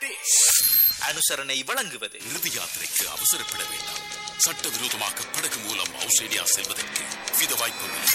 பிரதீஷ் அனுசரணை வழங்குவது இறுதி யாத்திரைக்கு அவசரப்பட வேண்டாம் சட்டவிரோதமாக படகு மூலம் ஆஸ்திரேலியா செல்வதற்கு வித வாய்ப்புகள்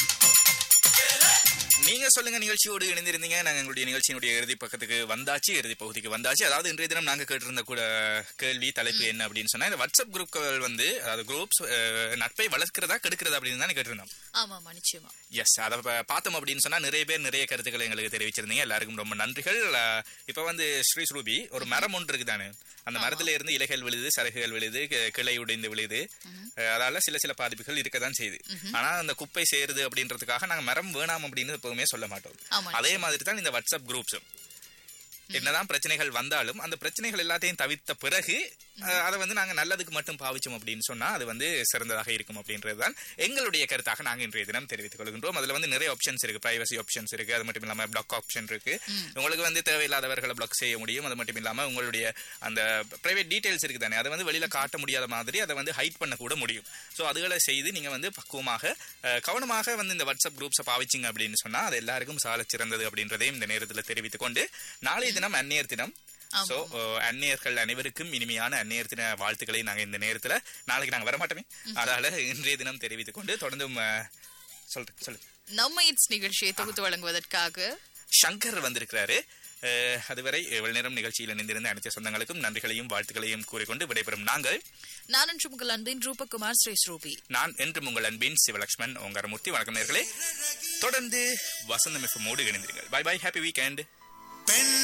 நீங்க சொல்லுங்க நிகழ்ச்சியோடு இணைந்திருந்தீங்க நாங்க எங்களுடைய நிகழ்ச்சியினுடைய இறுதி பக்கத்துக்கு வந்தாச்சு இறுதி பகுதிக்கு வந்தாச்சு அதாவது இன்றைய தினம் நாங்க கேட்டிருந்த கூட கேள்வி தலைப்பு என்ன அப்படின்னு சொன்னா இந்த வாட்ஸ்அப் குரூப்கள் வந்து அதாவது குரூப்ஸ் நட்பை வளர்க்கிறதா கெடுக்கிறதா அப்படின்னு தான் கேட்டிருந்தோம் ஆமாமா நிச்சயமா எஸ் அதை ப- பார்த்தோம் அப்படின்னு சொன்னா நிறைய பேர் நிறைய கருத்துக்களை எங்களுக்கு தெரிவிச்சிருந்தீங்க எல்லாருக்கும் ரொம்ப நன்றிகள் அஹ், இப்ப வந்து ஸ்ரீ ஸ்ரூபி ஒரு மரம் ஒன்று இருக்குதானே அந்த மரத்துல இருந்து இலைகள் விழுது சருகுகள் விழுது கி- கிளை உடைந்து விழுது அஹ், அதால சில சில பாதிப்புகள் இருக்கதான் செய்யுது ஆனா அந்த குப்பை சேருது அப்படின்றதுக்காக நாங்க மரம் வேணாம் அப்படின்னு எப்பவுமே சொல்ல மாட்டோம் ஆமா அதே மாதிரி தான் இந்த வாட்ஸ்அப் குரூப்ஸும் என்னதான் பிரச்சனைகள் வந்தாலும் அந்த பிரச்சனைகள் எல்லாத்தையும் தவிர்த்த பிறகு அஹ், அதை வந்து நாங்க நல்லதுக்கு மட்டும் பாவிச்சோம் அப்படின்னு சொன்னா அது வந்து சிறந்ததாக இருக்கும் அப்படின்றதுதான் எங்களுடைய கருத்தாக நாங்க இன்றைய தினம் தெரிவித்துக் கொள்கின்றோம் அதுல வந்து நிறைய ஆப்ஷன்ஸ் இருக்கு பிரைவசி ஆப்ஷன்ஸ் இருக்கு அது மட்டும் இல்லாம பிளாக் ஆப்ஷன் இருக்கு உங்களுக்கு வந்து தேவையில்லாதவர்களை பிளாக் செய்ய முடியும் அது மட்டும் இல்லாம உங்களுடைய அந்த பிரைவேட் டீடைல்ஸ் இருக்கு தானே அதை வந்து வெளியில காட்ட முடியாத மாதிரி அதை வந்து ஹைட் பண்ண கூட முடியும் ஸோ அதுகளை செய்து நீங்க வந்து பக்குவமாக அஹ், கவனமாக வந்து இந்த வாட்ஸ்அப் குரூப்ஸை பாவிச்சிங்க அப்படின்னு சொன்னா அது எல்லாருக்கும் சால சிறந்தது அப்படின்றதையும் இந்த நேரத்தில் தெரிவித்துக் கொண்டு நாளைய தினம் அந்நியர் தினம் சோ அந்நியர்கள் அனைவருக்கும் இனிமையான அந்நியர் தின வாழ்த்துக்களை நாங்க இந்த நேரத்துல நாளைக்கு நாங்க வரமாட்டோமே அதனால இன்றைய தினம் தெரிவித்துக் கொண்டு தொடர்ந்தும் அஹ், சொல்றேன் சொல்லுங்க நம்ம இட்ஸ் நிகழ்ச்சியை தொகுத்து வழங்குவதற்காக சங்கர் வந்திருக்கிறாரு அஹ், அதுவரை இவ்வளவு நேரம் நிகழ்ச்சியில் இணைந்திருந்த அனைத்து சொந்தங்களுக்கும் நன்றிகளையும் வாழ்த்துக்களையும் கூறிக்கொண்டு விடைபெறும் நாங்கள் நான் என்று உங்கள் அன்பின் ரூபகுமார் ஸ்ரீ ஸ்ரூபி நான் என்று உங்கள் அன்பின் சிவலட்சுமன் ஓங்காரமூர்த்தி வணக்கம் நேர்களே தொடர்ந்து வசந்தம் எஃப்எம்மோடு இணைந்திருங்கள் பை பை ஹாப்பி வீக்கெண்ட்